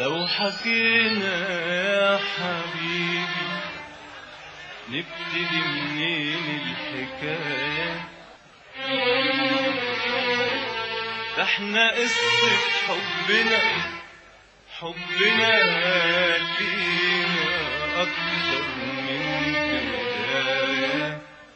لو حكينا يا حبيبي نبتدي منين الحكاية ده احنا قصة حبنا حبنا لينا أكتر من بداية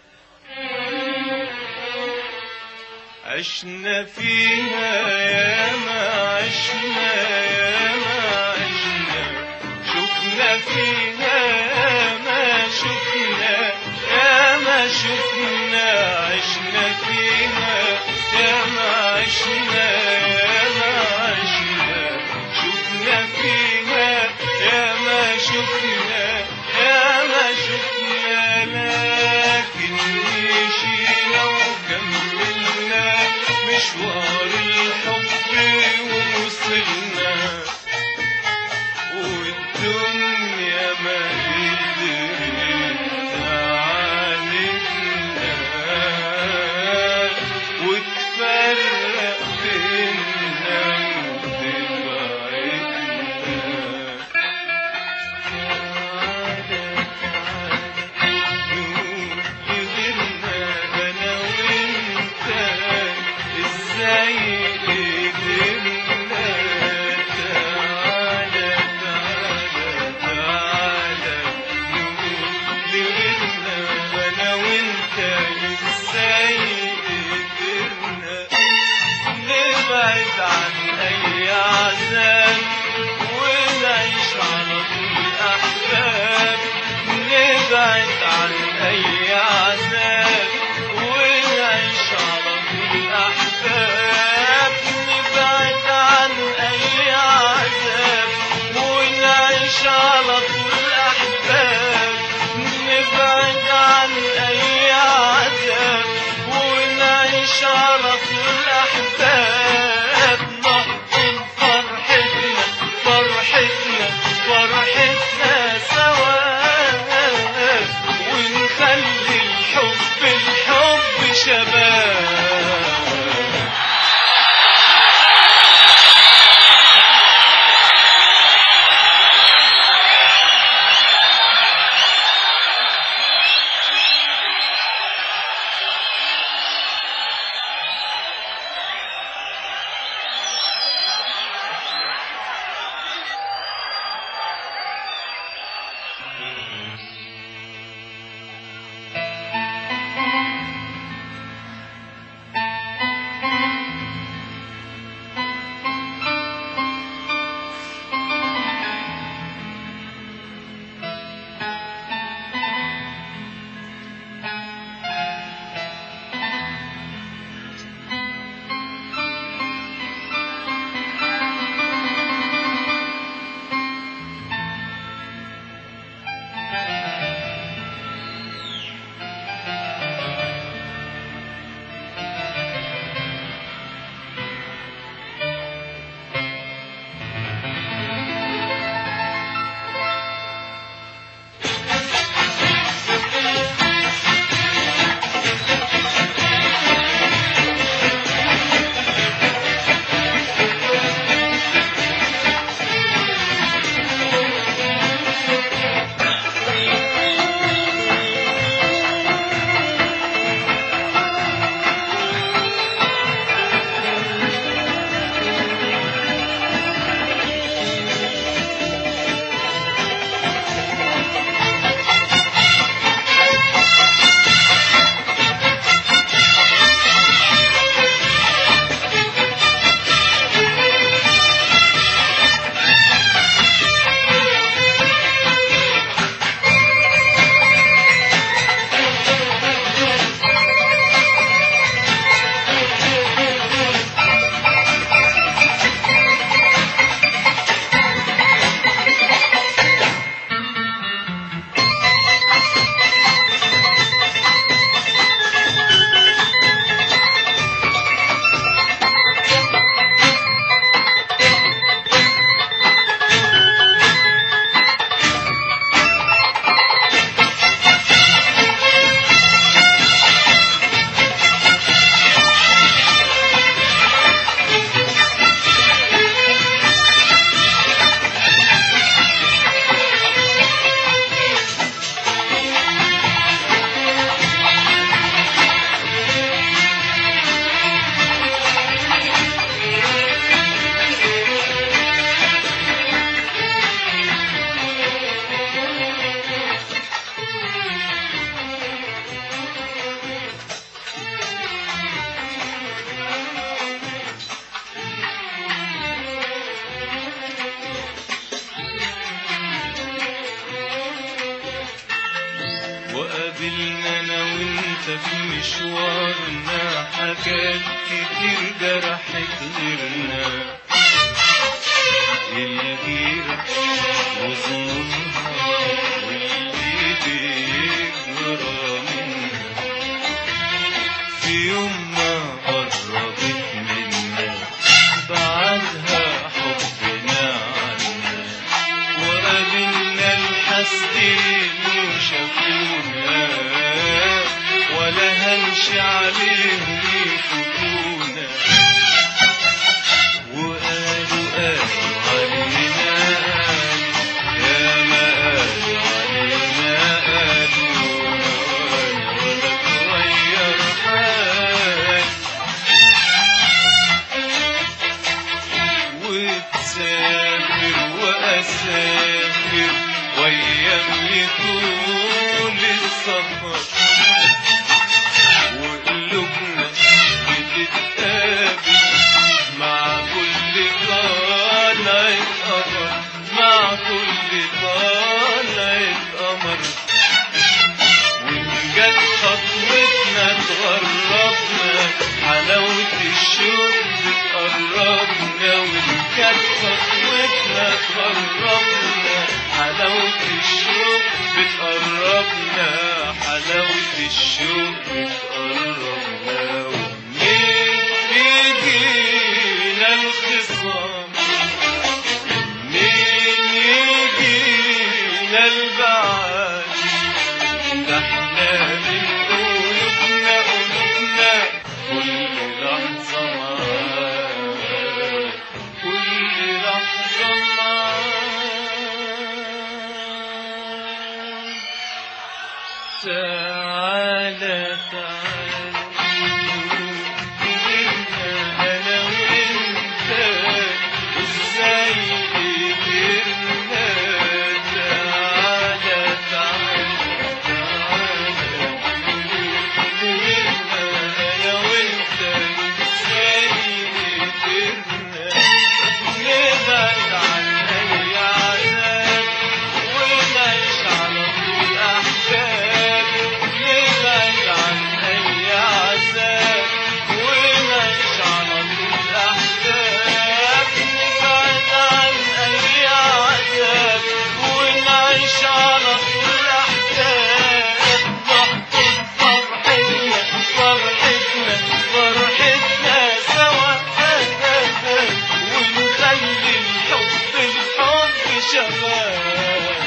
عشنا فيها ياما عشنا ياما عشنا شفنا فيها ياما شفنا ياما شفنا عشنا فيها ياما عشنا ياما عشنا شفنا فيها ياما شفنا ياما شفنا لكن مشينا وكملنا مشوار الحب ووصلنا والدنيا ما قدرت تعاندنا وتفرق بينا وتبعدنا نبعد عن أي عذاب ونعيش على طول أحباب نبعد عن أي عذاب ونعيش على طول أحباب نبعد عن أي عذاب ونعيش على طول أحباب نبعد عن أي عذاب ونعيش على طول أحباب نحضن فرحتنا فرحتنا فرحتنا سوا ونخلي الحب الحب شباب قابلنا انا وانت في مشوارنا حاجات كتير جرحت غيرنا الغيرة وظنونها واللي بيجرى منها في يوم ما قربت منا بعدها حبنا عنا وقابلنا الحسدين وشافونا ولا هنشي عليهم يفوتونا وقالوا قالوا علينا قالوا يا ما قالوا علينا قالوا وانا ولا اتغير حالي وتسافر واسافر وايام طول السفر وقلوبنا بتتقابل مع كل طالع قمر مع كل طالع قمر وإن جت خطوتنا تغربنا حلاوة الشوق بتقربنا وإن جت خطوتنا تغربنا حلاوة الشوق بتقربنا حلاوة الشوق بتقربنا ومنين يجينا الخصام منين يجينا البعاد ده احنا من قلوبنا قلوبنا كل لحظة معاك كل لحظة معاك تعالى تعالى أنا وأنت إزاي قدرنا تعالى تعالى تعالى أنا وأنت إزاي قدرنا نبعد عن أي عذاب ونعيش على طول أحباب نبعد عن أي عذاب ونعيش على طول أحباب نبعد عن أي عذاب ونعيش على طول أحباب نحضن فرحتنا فرحتنا فرحتنا سوا ونخلي الحب الحب شباب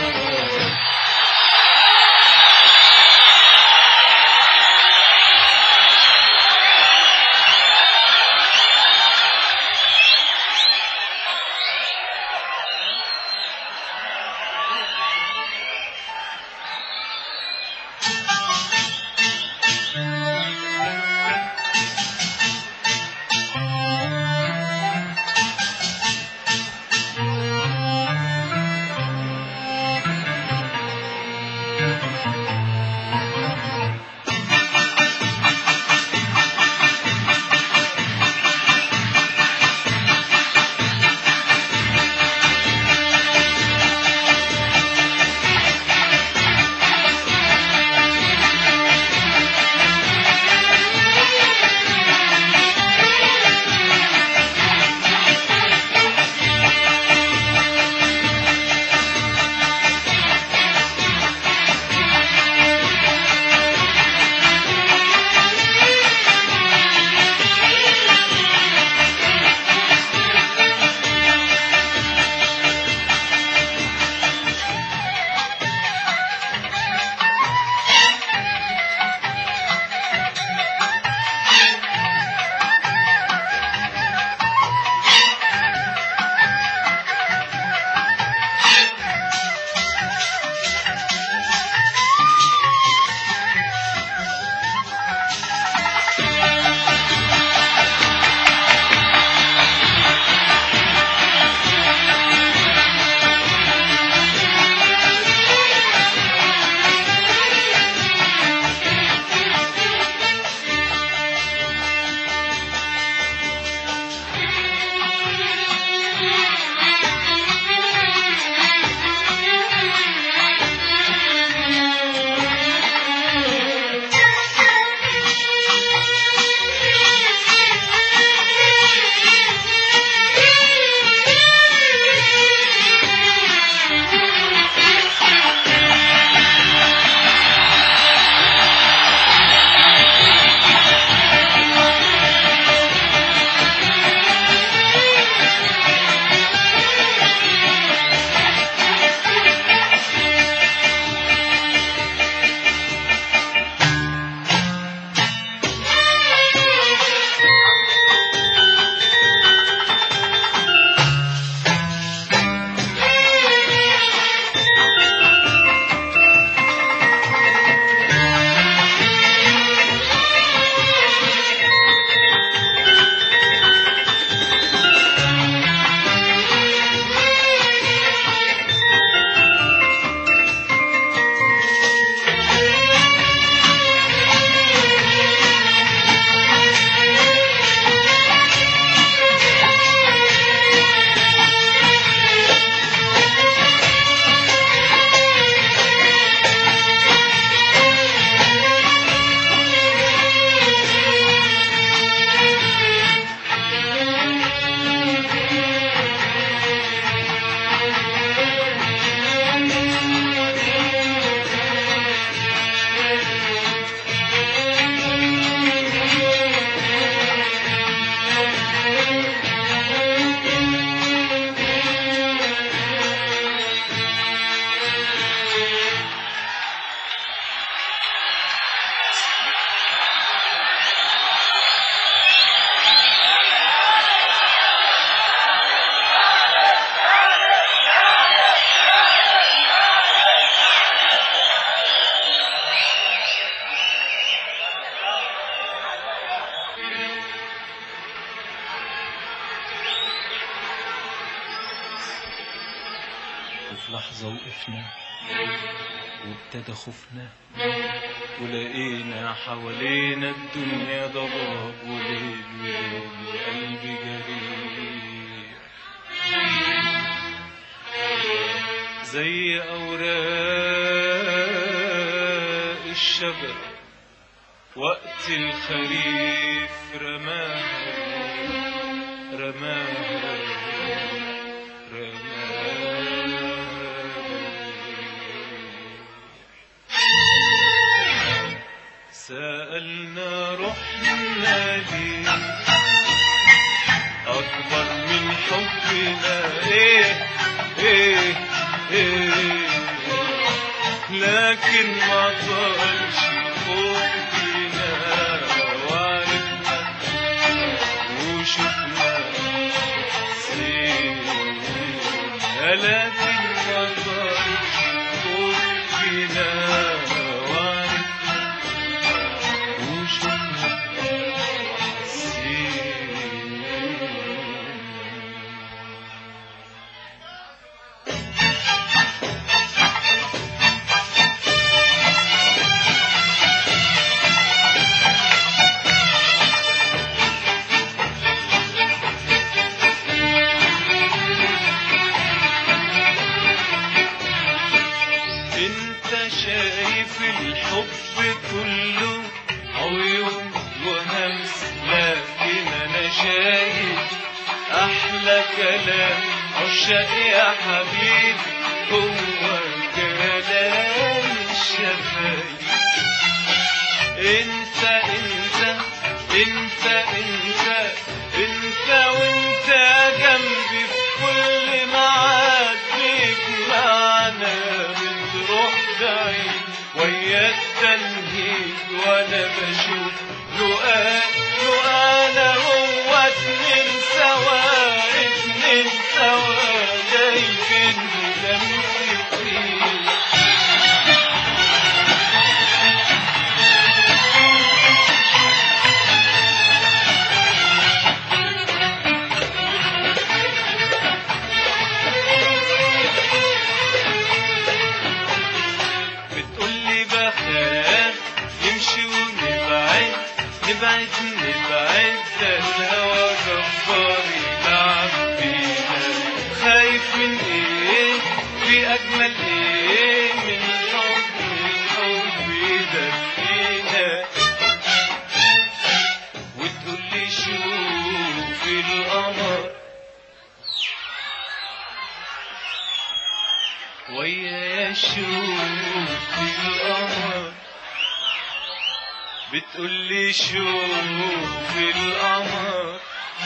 وفي لحظة وقفنا وابتدى خوفنا ولقينا حوالينا الدنيا ضباب وليل وليل وقلبي جريح زي أوراق الشجر وقت الخريف رماها رماها رماها سألنا رحنا ليه أكبر من حبنا إيه إيه إيه لكن ما طالش خوفنا وعرفنا وشفنا سينا لكن ما طالش خوفنا وعرفنا وشفنا انت شايف الحب كله عيون وهمس لكن انا شايف احلى كلام عشاق يا حبيبي هو كلام الشفايف انت انت انت انت انت وانت جنبي في كل ميعاد بيجمعنا بنروح بعيد ويا التنهيد وانا بشوف لقاء لقانا هو اتنين سوا اتنين سوا جايبين لمستين بتقولي بخاف نمشي ونبعد نبعد نبعد ده الهوى جبار يلعب بينا خايف من ايه في اجمل ايه من الحب الحب يدفينا وتقولي شوف القمر ويا شوف القمر بتقولي شوف القمر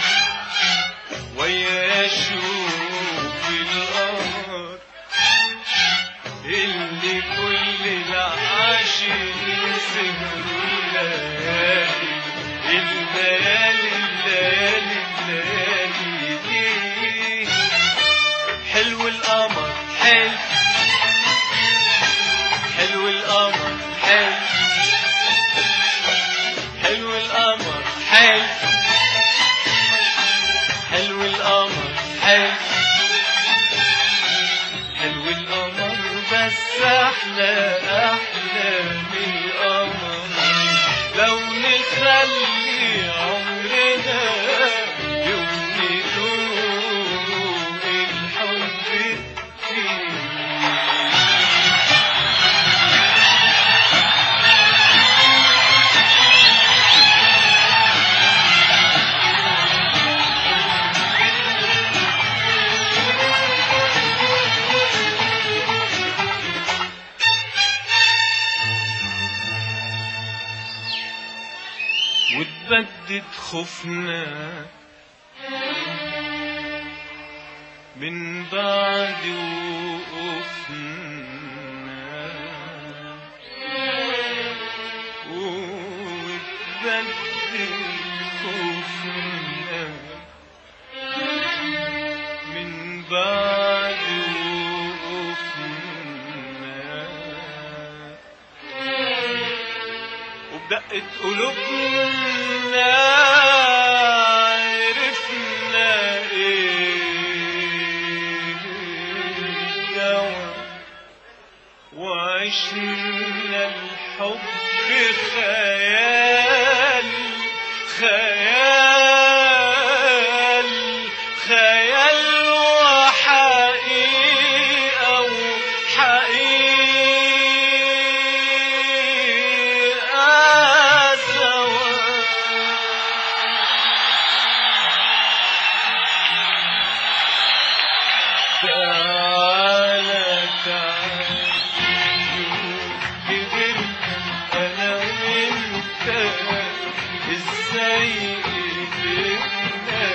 ويا شوف القمر اللي كل العاشقين سهروا الليالي الليالي الليالي الليالي حلو القمر حلو حلو القمر حلو حلو القمر حلو حلو القمر حلو حلو القمر بس احلى احلى من القمر لو نخلي عمرنا يوم ندوق الحب فيه وتبدد خوفنا من بعد وقوفنا وتبدد خوفنا من بعد وقوفنا وبدقة قلوبنا عرفنا ايه سوا وعشنا الحب خيال خيال خيال وحقيقة وحقيقة سوا تعالى تعالى كبرنا انا وانت ازاي قدرنا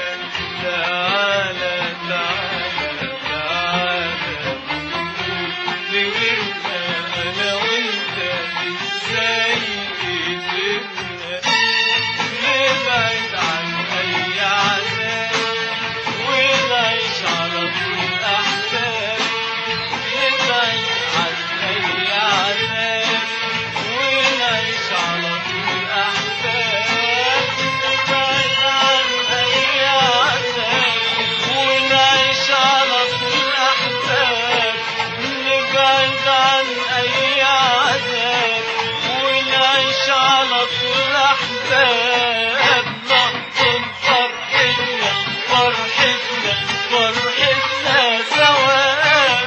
تعالى تعالى تعالى كبرنا انا وانت ازاي قدرنا نبعد عن اي عذاب ونعيش على طول احباب نبعد عن اي عذاب ونعيش على طول احباب نبعد عن اي عذاب ونعيش على طول احباب نبعد عن اي عذاب ونعيش على طول احباب نحضن فرحتنا فرحتنا فرحتنا سوا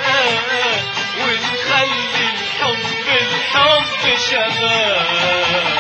ونخلي الحب الحب شباب